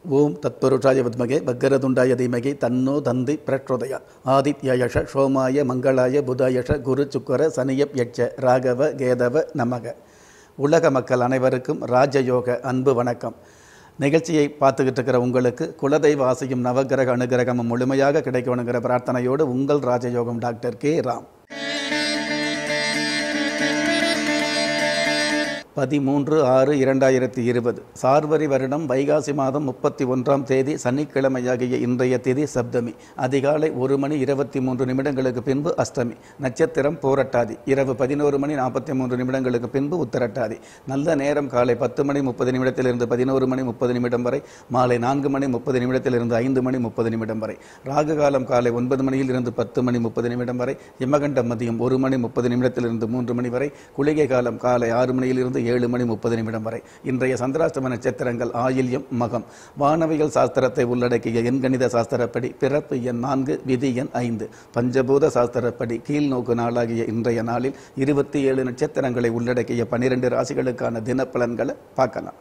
ஓம் தத்புருஷாய வித்மகே வக்கரதுண்டாய தீமகி தன்னோ தந்தி பிரச்சோதயா ஆதித்யயஷ சோமாய மங்களாய புதாயஷ குரு சுக்கர சனியப் யட்ச ராகவ கேதவ நமக உலக மக்கள் அனைவருக்கும் ராஜயோக அன்பு வணக்கம் நிகழ்ச்சியை பார்த்துக்கிட்டு இருக்கிற உங்களுக்கு குலதெய்வ ஆசையும் நவகிரக அனுகிரகமும் முழுமையாக கிடைக்கணுங்கிற பிரார்த்தனையோடு உங்கள் ராஜயோகம் டாக்டர் கே ராம் பதிமூன்று ஆறு இரண்டாயிரத்தி இருபது சார்வரி வருடம் வைகாசி மாதம் முப்பத்தி ஒன்றாம் தேதி சனிக்கிழமையாகிய இன்றைய திதி சப்தமி அதிகாலை ஒரு மணி இருபத்தி மூன்று நிமிடங்களுக்கு பின்பு அஷ்டமி நட்சத்திரம் போரட்டாதி இரவு பதினோரு மணி நாற்பத்தி மூன்று நிமிடங்களுக்கு பின்பு உத்தரட்டாதி நல்ல நேரம் காலை பத்து மணி முப்பது நிமிடத்திலிருந்து பதினோரு மணி முப்பது நிமிடம் வரை மாலை நான்கு மணி முப்பது நிமிடத்திலிருந்து ஐந்து மணி முப்பது நிமிடம் வரை ராகு காலம் காலை ஒன்பது மணியில் இருந்து பத்து மணி முப்பது நிமிடம் வரை யமகண்டம் மதியம் ஒரு மணி முப்பது நிமிடத்திலிருந்து மூன்று மணி வரை குளிகை காலம் காலை ஆறு மணியிலிருந்து ஏழு மணி முப்பது நிமிடம் வரை இன்றைய சந்திராஷ்டம நட்சத்திரங்கள் ஆயில்யம் மகம் வானவியல் சாஸ்திரத்தை உள்ளடக்கிய எண்கணித சாஸ்திரப்படி பிறப்பு எண் நான்கு விதி எண் ஐந்து பஞ்சபூத சாஸ்திரப்படி கீழ்நோக்கு நாளாகிய இன்றைய நாளில் இருபத்தி ஏழு நட்சத்திரங்களை உள்ளடக்கிய பனிரெண்டு ராசிகளுக்கான தினப்பலன்களை பார்க்கலாம்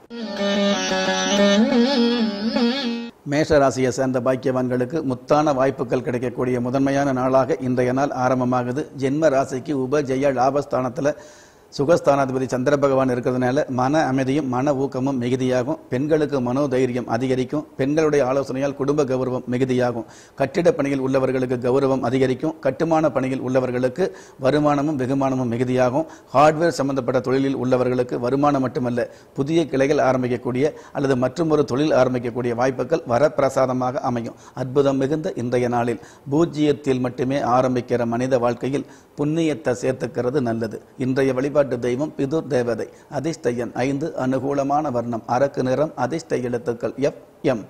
மேஷ ராசியை சேர்ந்த பாக்கியவான்களுக்கு முத்தான வாய்ப்புகள் கிடைக்கக்கூடிய முதன்மையான நாளாக இன்றைய நாள் ஆரம்பமாகுது ஜென்ம ராசிக்கு உப ஜெய லாபஸ்தானத்தில் சுகஸ்தானாதிபதி சந்திர பகவான் இருக்கிறதுனால மன அமைதியும் மன ஊக்கமும் மிகுதியாகும் பெண்களுக்கு மனோதைரியம் அதிகரிக்கும் பெண்களுடைய ஆலோசனையால் குடும்ப கௌரவம் மிகுதியாகும் கட்டிடப் பணியில் உள்ளவர்களுக்கு கௌரவம் அதிகரிக்கும் கட்டுமான பணியில் உள்ளவர்களுக்கு வருமானமும் வெகுமானமும் மிகுதியாகும் ஹார்ட்வேர் சம்பந்தப்பட்ட தொழிலில் உள்ளவர்களுக்கு வருமானம் மட்டுமல்ல புதிய கிளைகள் ஆரம்பிக்கக்கூடிய அல்லது மற்றும் ஒரு தொழில் ஆரம்பிக்கக்கூடிய வாய்ப்புகள் வரப்பிரசாதமாக அமையும் அற்புதம் மிகுந்த இன்றைய நாளில் பூஜ்ஜியத்தில் மட்டுமே ஆரம்பிக்கிற மனித வாழ்க்கையில் புண்ணியத்தை சேர்த்துக்கிறது நல்லது இன்றைய வழிபாட்டு தெய்வம் பிதுர் தேவதை அதிர்ஷ்ட எண் ஐந்து அனுகூலமான வர்ணம் அரக்கு நிறம் அதிர்ஷ்ட எழுத்துக்கள் எஃப் எம்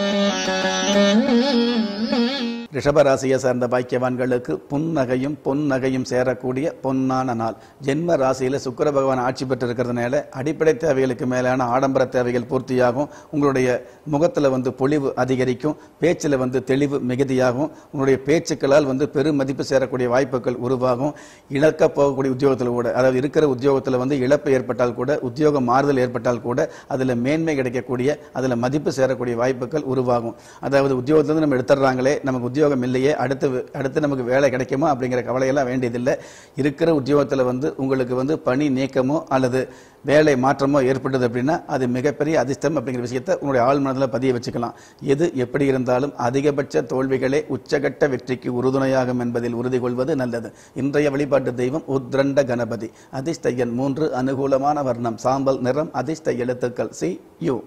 ரிஷபராசியை சேர்ந்த பாக்கியவான்களுக்கு புன்னகையும் பொன்னகையும் சேரக்கூடிய பொன்னான நாள் ஜென்ம ராசியில் சுக்கிர பகவான் ஆட்சி பெற்றிருக்கிறதுனால அடிப்படை தேவைகளுக்கு மேலான ஆடம்பர தேவைகள் பூர்த்தியாகும் உங்களுடைய முகத்தில் வந்து பொலிவு அதிகரிக்கும் பேச்சில் வந்து தெளிவு மிகுதியாகும் உங்களுடைய பேச்சுக்களால் வந்து பெரும் மதிப்பு சேரக்கூடிய வாய்ப்புகள் உருவாகும் இழக்க போகக்கூடிய உத்தியோகத்தில் கூட அதாவது இருக்கிற உத்தியோகத்தில் வந்து இழப்பு ஏற்பட்டால் கூட உத்தியோக மாறுதல் ஏற்பட்டால் கூட அதில் மேன்மை கிடைக்கக்கூடிய அதில் மதிப்பு சேரக்கூடிய வாய்ப்புகள் உருவாகும் அதாவது உத்தியோகத்திலிருந்து நம்ம எடுத்துடுறாங்களே நமக்கு உத்தியோகம் இல்லையே அடுத்து அடுத்து நமக்கு வேலை கிடைக்குமா அப்படிங்கிற கவலையெல்லாம் வேண்டியதில்லை இருக்கிற உத்தியோகத்தில் வந்து உங்களுக்கு வந்து பணி நீக்கமோ அல்லது வேலை மாற்றமோ ஏற்பட்டது அப்படின்னா அது மிகப்பெரிய அதிர்ஷ்டம் அப்படிங்கிற விஷயத்தை உங்களுடைய ஆள் மனதில் பதிய வச்சுக்கலாம் எது எப்படி இருந்தாலும் அதிகபட்ச தோல்விகளே உச்சகட்ட வெற்றிக்கு உறுதுணையாகும் என்பதில் உறுதி கொள்வது நல்லது இன்றைய வழிபாட்டு தெய்வம் உத்ரண்ட கணபதி அதிர்ஷ்ட எண் மூன்று அனுகூலமான வர்ணம் சாம்பல் நிறம் அதிர்ஷ்ட எழுத்துக்கள் சி யு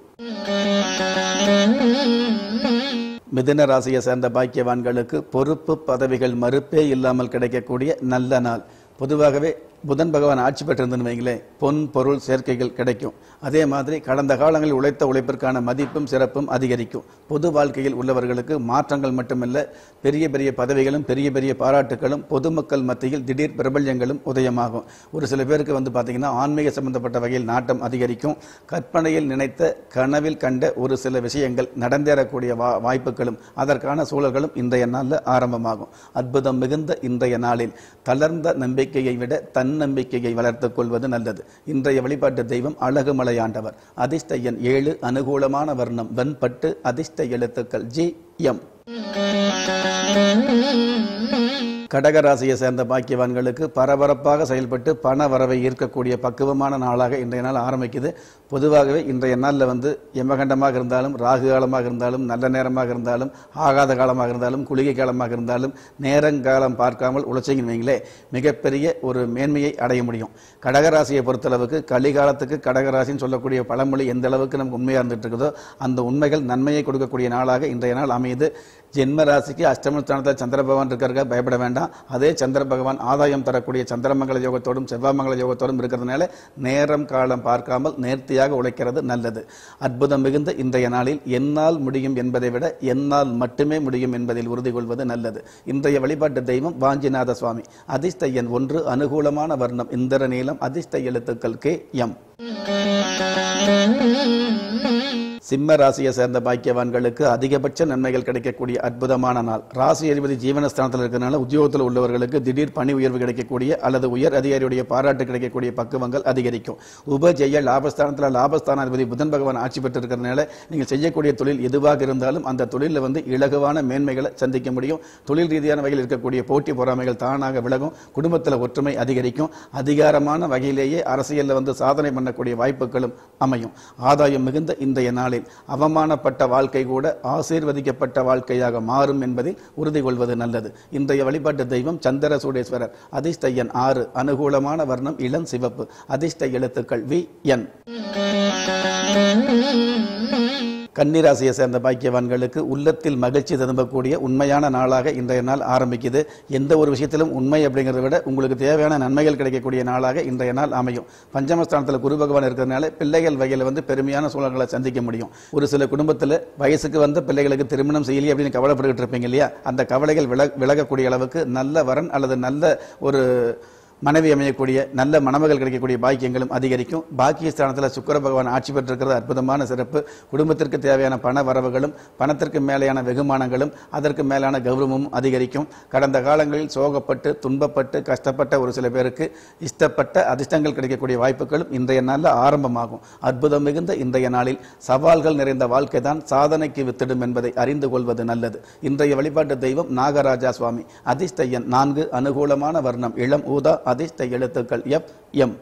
மிதுன ராசியை சேர்ந்த பாக்கியவான்களுக்கு பொறுப்பு பதவிகள் மறுப்பே இல்லாமல் கிடைக்கக்கூடிய நல்ல நாள் பொதுவாகவே புதன் பகவான் ஆட்சி பெற்றிருந்தன்னு வைங்களேன் பொன் பொருள் சேர்க்கைகள் கிடைக்கும் அதே மாதிரி கடந்த காலங்களில் உழைத்த உழைப்பிற்கான மதிப்பும் சிறப்பும் அதிகரிக்கும் பொது வாழ்க்கையில் உள்ளவர்களுக்கு மாற்றங்கள் மட்டுமல்ல பெரிய பெரிய பதவிகளும் பெரிய பெரிய பாராட்டுகளும் பொதுமக்கள் மத்தியில் திடீர் பிரபல்யங்களும் உதயமாகும் ஒரு சில பேருக்கு வந்து பார்த்தீங்கன்னா ஆன்மீக சம்பந்தப்பட்ட வகையில் நாட்டம் அதிகரிக்கும் கற்பனையில் நினைத்த கனவில் கண்ட ஒரு சில விஷயங்கள் நடந்தேறக்கூடிய வா வாய்ப்புகளும் அதற்கான சூழல்களும் இன்றைய நாளில் ஆரம்பமாகும் அற்புதம் மிகுந்த இன்றைய நாளில் தளர்ந்த நம்பிக்கையை விட தன்னம்பிக்கையை வளர்த்துக் கொள்வது நல்லது இன்றைய வழிபாட்டு தெய்வம் அழகுமலை ஆண்டவர் அதிர்ஷ்ட எண் ஏழு அனுகூலமான வர்ணம் வெண்பட்டு அதிர்ஷ்ட எழுத்துக்கள் ஜி எம் கடகராசியை சேர்ந்த பாக்கியவான்களுக்கு பரபரப்பாக செயல்பட்டு பண வரவை ஈர்க்கக்கூடிய பக்குவமான நாளாக இன்றைய நாள் ஆரம்பிக்குது பொதுவாகவே இன்றைய நாளில் வந்து யமகண்டமாக இருந்தாலும் ராகு காலமாக இருந்தாலும் நல்ல நேரமாக இருந்தாலும் ஆகாத காலமாக இருந்தாலும் குளிகை காலமாக இருந்தாலும் நேரங்காலம் பார்க்காமல் உழைச்சிங்கன்னு வைங்களே மிகப்பெரிய ஒரு மேன்மையை அடைய முடியும் கடகராசியை பொறுத்தளவுக்கு கலிகாலத்துக்கு கடகராசின்னு சொல்லக்கூடிய பழமொழி எந்த அளவுக்கு நமக்கு உண்மையாக இருந்துட்டு இருக்குதோ அந்த உண்மைகள் நன்மையை கொடுக்கக்கூடிய நாளாக இன்றைய நாள் அமையுது ஜென்ம ராசிக்கு அஷ்டமஸ்தானத்தில் சந்திர பகவான் இருக்கிறக்க பயப்பட வேண்டாம் அதே சந்திர பகவான் ஆதாயம் தரக்கூடிய சந்திரமங்கல யோகத்தோடும் செவ்வாமங்கல யோகத்தோடும் இருக்கிறதுனால நேரம் காலம் பார்க்காமல் நேர்த்தியாக உழைக்கிறது நல்லது அற்புதம் மிகுந்த இன்றைய நாளில் என்னால் முடியும் என்பதை விட என்னால் மட்டுமே முடியும் என்பதில் உறுதி கொள்வது நல்லது இன்றைய வழிபாட்டு தெய்வம் வாஞ்சிநாத சுவாமி அதிர்ஷ்ட எண் ஒன்று அனுகூலமான வர்ணம் இந்திர நீளம் அதிர்ஷ்ட எழுத்துக்கள் கே எம் சிம்ம ராசியை சேர்ந்த பாக்கியவான்களுக்கு அதிகபட்ச நன்மைகள் கிடைக்கக்கூடிய அற்புதமான நாள் ராசி அதிபதி ஜீவனஸ்தானத்தில் இருக்கிறனால உத்தியோகத்தில் உள்ளவர்களுக்கு திடீர் பணி உயர்வு கிடைக்கக்கூடிய அல்லது உயர் அதிகாரியுடைய பாராட்டு கிடைக்கக்கூடிய பக்குவங்கள் அதிகரிக்கும் உபஜெய லாபஸ்தானத்தில் லாபஸ்தானாதிபதி புதன் பகவான் ஆட்சி பெற்று இருக்கிறதுனால நீங்கள் செய்யக்கூடிய தொழில் எதுவாக இருந்தாலும் அந்த தொழிலில் வந்து இலகுவான மேன்மைகளை சந்திக்க முடியும் தொழில் ரீதியான வகையில் இருக்கக்கூடிய போட்டி பொறாமைகள் தானாக விலகும் குடும்பத்தில் ஒற்றுமை அதிகரிக்கும் அதிகாரமான வகையிலேயே அரசியலில் வந்து சாதனை பண்ணக்கூடிய வாய்ப்புகளும் அமையும் ஆதாயம் மிகுந்த இன்றைய நாளில் அவமானப்பட்ட வாழ்க்கை கூட ஆசீர்வதிக்கப்பட்ட வாழ்க்கையாக மாறும் என்பதில் உறுதி கொள்வது நல்லது இன்றைய வழிபாட்டு தெய்வம் சந்திர சூடேஸ்வரர் அதிர்ஷ்ட எண் ஆறு அனுகூலமான வர்ணம் இளம் சிவப்பு அதிர்ஷ்ட எழுத்துக்கள் வி என் கன்னிராசியை சேர்ந்த பாக்கியவான்களுக்கு உள்ளத்தில் மகிழ்ச்சி திரும்பக்கூடிய உண்மையான நாளாக இன்றைய நாள் ஆரம்பிக்குது எந்த ஒரு விஷயத்திலும் உண்மை அப்படிங்கிறத விட உங்களுக்கு தேவையான நன்மைகள் கிடைக்கக்கூடிய நாளாக இன்றைய நாள் அமையும் பஞ்சமஸ்தானத்தில் குரு பகவான் இருக்கிறதுனால பிள்ளைகள் வகையில் வந்து பெருமையான சூழல்களை சந்திக்க முடியும் ஒரு சில குடும்பத்தில் வயசுக்கு வந்த பிள்ளைகளுக்கு திருமணம் செய்யலையே அப்படின்னு கவலைப்பட்டுக்கிட்டு இருப்பீங்க இல்லையா அந்த கவலைகள் விலக விலகக்கூடிய அளவுக்கு நல்ல வரன் அல்லது நல்ல ஒரு மனைவி அமையக்கூடிய நல்ல மணமகள் கிடைக்கக்கூடிய பாக்கியங்களும் அதிகரிக்கும் பாக்கியஸ்தானத்தில் சுக்கர பகவான் ஆட்சி பெற்றிருக்கிறது அற்புதமான சிறப்பு குடும்பத்திற்கு தேவையான பண வரவுகளும் பணத்திற்கு மேலேயான வெகுமானங்களும் அதற்கு மேலான கௌரவமும் அதிகரிக்கும் கடந்த காலங்களில் சோகப்பட்டு துன்பப்பட்டு கஷ்டப்பட்ட ஒரு சில பேருக்கு இஷ்டப்பட்ட அதிர்ஷ்டங்கள் கிடைக்கக்கூடிய வாய்ப்புகளும் இன்றைய நாளில் ஆரம்பமாகும் அற்புதம் மிகுந்த இன்றைய நாளில் சவால்கள் நிறைந்த வாழ்க்கை தான் சாதனைக்கு வித்திடும் என்பதை அறிந்து கொள்வது நல்லது இன்றைய வழிபாட்டு தெய்வம் நாகராஜா சுவாமி அதிர்ஷ்ட எண் நான்கு அனுகூலமான வர்ணம் இளம் ஊதா அதிர்ஷ்ட எழுத்துக்கள் எப் எம்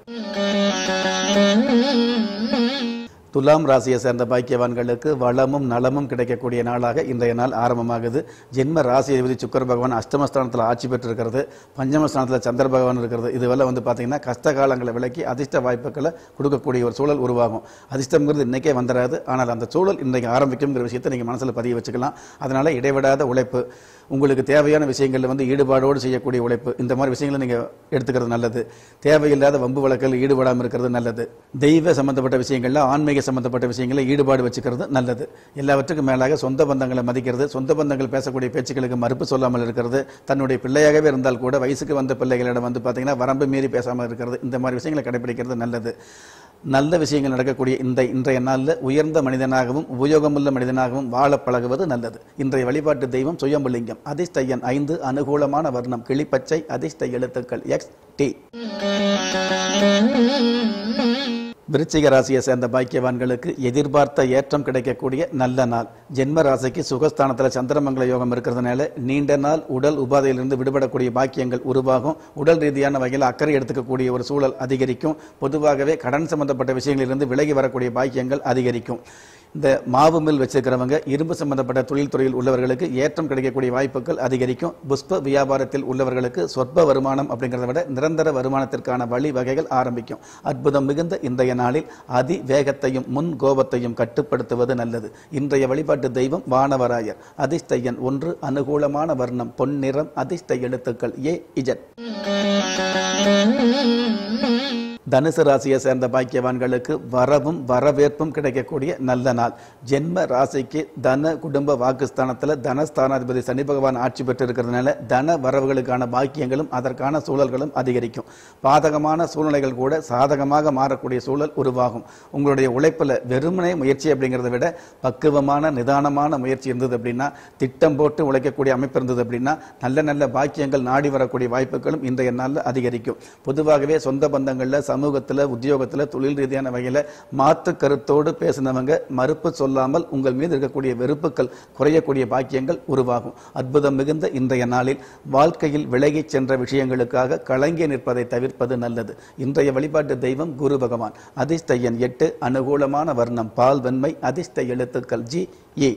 துலாம் ராசியை சேர்ந்த பாக்கியவான்களுக்கு வளமும் நலமும் கிடைக்கக்கூடிய நாளாக இன்றைய நாள் ஆரம்பமாகுது ஜென்ம ராசி அதிபதி சுக்கர பகவான் அஷ்டமஸ்தானத்தில் ஆட்சி பெற்றிருக்கிறது பஞ்சமஸ்தானத்தில் சந்திர பகவான் இருக்கிறது இதுவெல்லாம் வந்து பார்த்தீங்கன்னா கஷ்ட காலங்களை விலக்கி அதிர்ஷ்ட வாய்ப்புகளை கொடுக்கக்கூடிய ஒரு சூழல் உருவாகும் அதிர்ஷ்டங்கிறது இன்றைக்கே வந்துடாது ஆனால் அந்த சூழல் இன்றைக்கு ஆரம்பிக்குங்கிற விஷயத்தை நீங்கள் மனசில் பதிய வச்சுக்கலாம் அதனால் இடைவிடாத உழைப்பு உங்களுக்கு தேவையான விஷயங்களில் வந்து ஈடுபாடோடு செய்யக்கூடிய உழைப்பு இந்த மாதிரி விஷயங்களை நீங்கள் எடுத்துக்கிறது நல்லது தேவையில்லாத வம்பு வழக்கில் ஈடுபடாமல் இருக்கிறது நல்லது தெய்வ சம்பந்தப்பட்ட விஷயங்களில் ஆன்மீக சம்பந்தப்பட்ட விஷயங்களில் ஈடுபாடு வச்சுக்கிறது நல்லது எல்லாவற்றுக்கும் மேலாக சொந்த பந்தங்களை மதிக்கிறது சொந்த பந்தங்கள் பேசக்கூடிய பேச்சுக்களுக்கு மறுப்பு சொல்லாமல் இருக்கிறது தன்னுடைய பிள்ளையாகவே இருந்தால் கூட வயசுக்கு வந்த பிள்ளைகளிடம் வந்து பார்த்தீங்கன்னா வரம்பு மீறி பேசாமல் இருக்கிறது இந்த மாதிரி விஷயங்களை கடைபிடிக்கிறது நல்லது நல்ல விஷயங்கள் நடக்கக்கூடிய இந்த இன்றைய நாளில் உயர்ந்த மனிதனாகவும் உபயோகமுள்ள மனிதனாகவும் வாழ பழகுவது நல்லது இன்றைய வழிபாட்டு தெய்வம் சுயம்புலிங்கம் அதிர்ஷ்ட எண் ஐந்து அனுகூலமான வர்ணம் கிளிப்பச்சை அதிர்ஷ்ட எழுத்துக்கள் எக்ஸ் டி விருச்சிக ராசியை சேர்ந்த பாக்கியவான்களுக்கு எதிர்பார்த்த ஏற்றம் கிடைக்கக்கூடிய நல்ல நாள் ஜென்ம ராசிக்கு சுகஸ்தானத்தில் சந்திரமங்கல யோகம் இருக்கிறதுனால நீண்ட நாள் உடல் உபாதையிலிருந்து விடுபடக்கூடிய பாக்கியங்கள் உருவாகும் உடல் ரீதியான வகையில் அக்கறை எடுத்துக்கக்கூடிய ஒரு சூழல் அதிகரிக்கும் பொதுவாகவே கடன் சம்பந்தப்பட்ட விஷயங்களிலிருந்து விலகி வரக்கூடிய பாக்கியங்கள் அதிகரிக்கும் இந்த மாவு மில் வச்சிருக்கிறவங்க இரும்பு சம்பந்தப்பட்ட தொழில் துறையில் உள்ளவர்களுக்கு ஏற்றம் கிடைக்கக்கூடிய வாய்ப்புகள் அதிகரிக்கும் புஷ்ப வியாபாரத்தில் உள்ளவர்களுக்கு சொற்ப வருமானம் அப்படிங்கிறத விட நிரந்தர வருமானத்திற்கான வழி வகைகள் ஆரம்பிக்கும் அற்புதம் மிகுந்த இன்றைய நாளில் அதி வேகத்தையும் முன் கோபத்தையும் கட்டுப்படுத்துவது நல்லது இன்றைய வழிபாட்டு தெய்வம் வானவராயர் அதிர்ஷ்ட எண் ஒன்று அனுகூலமான வர்ணம் பொன்னிறம் அதிர்ஷ்ட எழுத்துக்கள் ஏ இஜட் தனுசு ராசியை சேர்ந்த பாக்கியவான்களுக்கு வரவும் வரவேற்பும் கிடைக்கக்கூடிய நல்ல நாள் ஜென்ம ராசிக்கு தன குடும்ப வாக்குஸ்தானத்தில் தனஸ்தானாதிபதி சனி பகவான் ஆட்சி பெற்று இருக்கிறதுனால தன வரவுகளுக்கான பாக்கியங்களும் அதற்கான சூழல்களும் அதிகரிக்கும் பாதகமான சூழ்நிலைகள் கூட சாதகமாக மாறக்கூடிய சூழல் உருவாகும் உங்களுடைய உழைப்பில் வெறுமனே முயற்சி அப்படிங்கிறத விட பக்குவமான நிதானமான முயற்சி இருந்தது அப்படின்னா திட்டம் போட்டு உழைக்கக்கூடிய அமைப்பு இருந்தது அப்படின்னா நல்ல நல்ல பாக்கியங்கள் நாடி வரக்கூடிய வாய்ப்புகளும் இன்றைய நாளில் அதிகரிக்கும் பொதுவாகவே சொந்த பந்தங்களில் சமூகத்தில் உத்தியோகத்தில் தொழில் ரீதியான வகையில் மாற்று கருத்தோடு பேசினவங்க மறுப்பு சொல்லாமல் உங்கள் மீது இருக்கக்கூடிய வெறுப்புகள் குறையக்கூடிய பாக்கியங்கள் உருவாகும் அற்புதம் மிகுந்த இன்றைய நாளில் வாழ்க்கையில் விலகிச் சென்ற விஷயங்களுக்காக கலங்கி நிற்பதை தவிர்ப்பது நல்லது இன்றைய வழிபாட்டு தெய்வம் குரு பகவான் அதிர்ஷ்ட எண் எட்டு அனுகூலமான வர்ணம் பால் வெண்மை அதிர்ஷ்ட எழுத்துக்கள் ஜி ஏ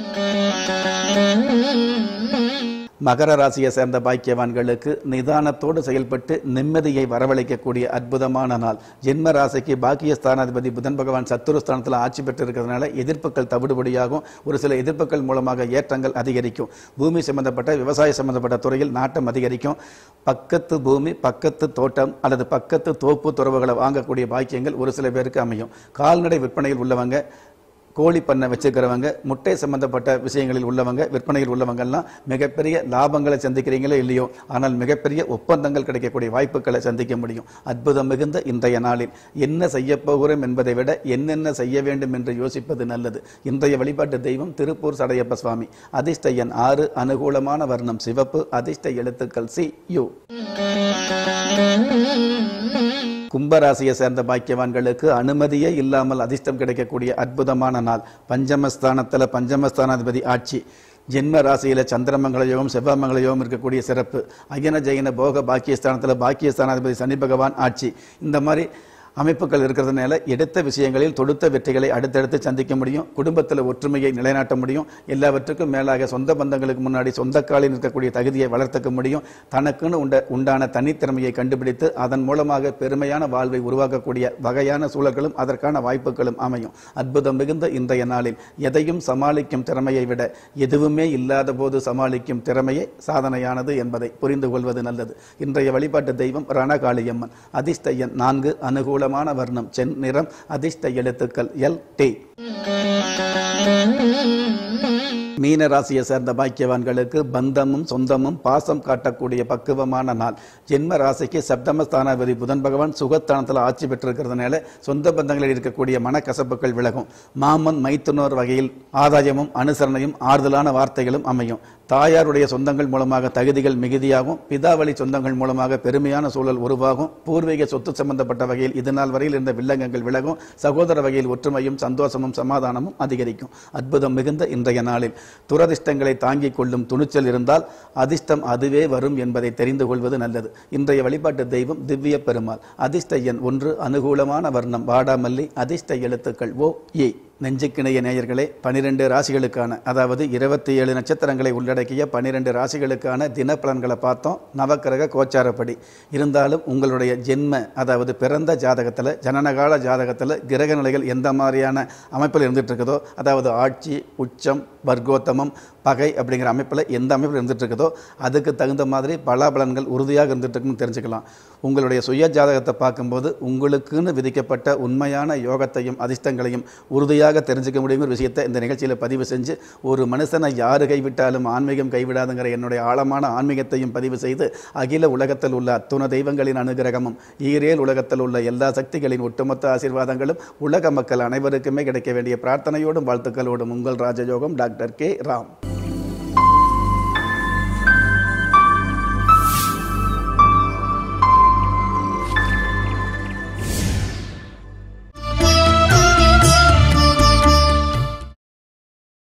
மகர ராசியை சேர்ந்த பாக்கியவான்களுக்கு நிதானத்தோடு செயல்பட்டு நிம்மதியை வரவழைக்கக்கூடிய அற்புதமான நாள் ஜென்ம ராசிக்கு பாக்கிய ஸ்தானாதிபதி புதன் பகவான் சத்துருஸ்தானத்தில் ஆட்சி பெற்றிருக்கிறதுனால எதிர்ப்புகள் தவிடுபடியாகும் ஒரு சில எதிர்ப்புகள் மூலமாக ஏற்றங்கள் அதிகரிக்கும் பூமி சம்பந்தப்பட்ட விவசாய சம்பந்தப்பட்ட துறையில் நாட்டம் அதிகரிக்கும் பக்கத்து பூமி பக்கத்து தோட்டம் அல்லது பக்கத்து தோப்பு துறவுகளை வாங்கக்கூடிய பாக்கியங்கள் ஒரு சில பேருக்கு அமையும் கால்நடை விற்பனையில் உள்ளவங்க கோழி பண்ணை வச்சுக்கிறவங்க முட்டை சம்பந்தப்பட்ட விஷயங்களில் உள்ளவங்க விற்பனையில் உள்ளவங்கெல்லாம் மிகப்பெரிய லாபங்களை சந்திக்கிறீங்களோ இல்லையோ ஆனால் மிகப்பெரிய ஒப்பந்தங்கள் கிடைக்கக்கூடிய வாய்ப்புகளை சந்திக்க முடியும் அற்புதம் மிகுந்த இன்றைய நாளில் என்ன செய்ய போகிறோம் என்பதை விட என்னென்ன செய்ய வேண்டும் என்று யோசிப்பது நல்லது இன்றைய வழிபாட்டு தெய்வம் திருப்பூர் சடையப்ப சுவாமி அதிர்ஷ்ட எண் ஆறு அனுகூலமான வர்ணம் சிவப்பு அதிர்ஷ்ட எழுத்துக்கள் சி யு கும்பராசியை சேர்ந்த பாக்கியவான்களுக்கு அனுமதியே இல்லாமல் அதிர்ஷ்டம் கிடைக்கக்கூடிய அற்புதமான நாள் பஞ்சமஸ்தானத்தில் பஞ்சமஸ்தானாதிபதி ஆட்சி ஜென்ம ராசியில சந்திரமங்கல யோகம் செவ்வாமங்கல யோகம் இருக்கக்கூடிய சிறப்பு அயன ஜெயின போக பாக்கியஸ்தானத்தில் பாக்கியஸ்தானாதிபதி சனி பகவான் ஆட்சி இந்த மாதிரி அமைப்புகள் இருக்கிறதுனால எடுத்த விஷயங்களில் தொடுத்த வெற்றிகளை அடுத்தடுத்து சந்திக்க முடியும் குடும்பத்தில் ஒற்றுமையை நிலைநாட்ட முடியும் எல்லாவற்றுக்கும் மேலாக சொந்த பந்தங்களுக்கு முன்னாடி சொந்த காலில் இருக்கக்கூடிய தகுதியை வளர்த்துக்க முடியும் தனக்குன்னு உண்ட உண்டான தனித்திறமையை கண்டுபிடித்து அதன் மூலமாக பெருமையான வாழ்வை உருவாக்கக்கூடிய வகையான சூழல்களும் அதற்கான வாய்ப்புகளும் அமையும் அற்புதம் மிகுந்த இன்றைய நாளில் எதையும் சமாளிக்கும் திறமையை விட எதுவுமே இல்லாத போது சமாளிக்கும் திறமையே சாதனையானது என்பதை புரிந்து கொள்வது நல்லது இன்றைய வழிபாட்டு தெய்வம் ரணகாளியம்மன் அதிர்ஷ்ட எண் நான்கு அனுகூலமான வர்ணம் சென் நிறம் அதிர்ஷ்ட எழுத்துக்கள் எல் டி மீன ராசியை சேர்ந்த பாக்கியவான்களுக்கு பந்தமும் சொந்தமும் பாசம் காட்டக்கூடிய பக்குவமான நாள் ஜென்ம ராசிக்கு சப்தமஸ்தானாதிபதி புதன் பகவான் சுகஸ்தானத்தில் ஆட்சி பெற்றிருக்கிறதுனால சொந்த பந்தங்களில் இருக்கக்கூடிய மனக்கசப்புகள் விலகும் மாமன் மைத்துனோர் வகையில் ஆதாயமும் அனுசரணையும் ஆறுதலான வார்த்தைகளும் அமையும் தாயாருடைய சொந்தங்கள் மூலமாக தகுதிகள் மிகுதியாகும் பிதாவளி சொந்தங்கள் மூலமாக பெருமையான சூழல் உருவாகும் பூர்வீக சொத்து சம்பந்தப்பட்ட வகையில் இது நாள் வரையில் இருந்த வில்லங்கங்கள் விலகும் சகோதர வகையில் ஒற்றுமையும் சந்தோஷமும் சமாதானமும் அதிகரிக்கும் அற்புதம் மிகுந்த இன்றைய நாளில் துரதிர்ஷ்டங்களை தாங்கிக் கொள்ளும் துணிச்சல் இருந்தால் அதிர்ஷ்டம் அதுவே வரும் என்பதை தெரிந்து கொள்வது நல்லது இன்றைய வழிபாட்டு தெய்வம் திவ்ய பெருமாள் அதிர்ஷ்ட எண் ஒன்று அனுகூலமான வர்ணம் வாடாமல்லி அதிர்ஷ்ட எழுத்துக்கள் ஓ ஏ நெஞ்சுக்கிணைய நேயர்களே பனிரெண்டு ராசிகளுக்கான அதாவது இருபத்தி ஏழு நட்சத்திரங்களை உள்ளடக்கிய பனிரெண்டு ராசிகளுக்கான தினப்பலன்களை பார்த்தோம் நவக்கிரக கோச்சாரப்படி இருந்தாலும் உங்களுடைய ஜென்ம அதாவது பிறந்த ஜாதகத்தில் ஜனனகால ஜாதகத்தில் கிரக நிலைகள் எந்த மாதிரியான அமைப்பில் இருந்துட்டு இருக்குதோ அதாவது ஆட்சி உச்சம் வர்க்கோத்தமம் பகை அப்படிங்கிற அமைப்பில் எந்த அமைப்பில் இருந்துட்டு இருக்குதோ அதுக்கு தகுந்த மாதிரி பலாபலன்கள் உறுதியாக இருந்துட்டு இருக்குன்னு தெரிஞ்சுக்கலாம் உங்களுடைய சுய ஜாதகத்தை பார்க்கும்போது உங்களுக்குன்னு விதிக்கப்பட்ட உண்மையான யோகத்தையும் அதிர்ஷ்டங்களையும் உறுதியாக தெரிஞ்சுக்க முடியுங்கிற விஷயத்தை இந்த நிகழ்ச்சியில் பதிவு செஞ்சு ஒரு மனுஷனை யாரு கைவிட்டாலும் ஆன்மீகம் கைவிடாதுங்கிற என்னுடைய ஆழமான ஆன்மீகத்தையும் பதிவு செய்து அகில உலகத்தில் உள்ள அத்துண தெய்வங்களின் அனுகிரகமும் ஈரேல் உலகத்தில் உள்ள எல்லா சக்திகளின் ஒட்டுமொத்த ஆசீர்வாதங்களும் உலக மக்கள் அனைவருக்குமே கிடைக்க வேண்டிய பிரார்த்தனையோடும் வாழ்த்துக்களோடும் உங்கள் ராஜயோகம் டாக்டர் கே ராம்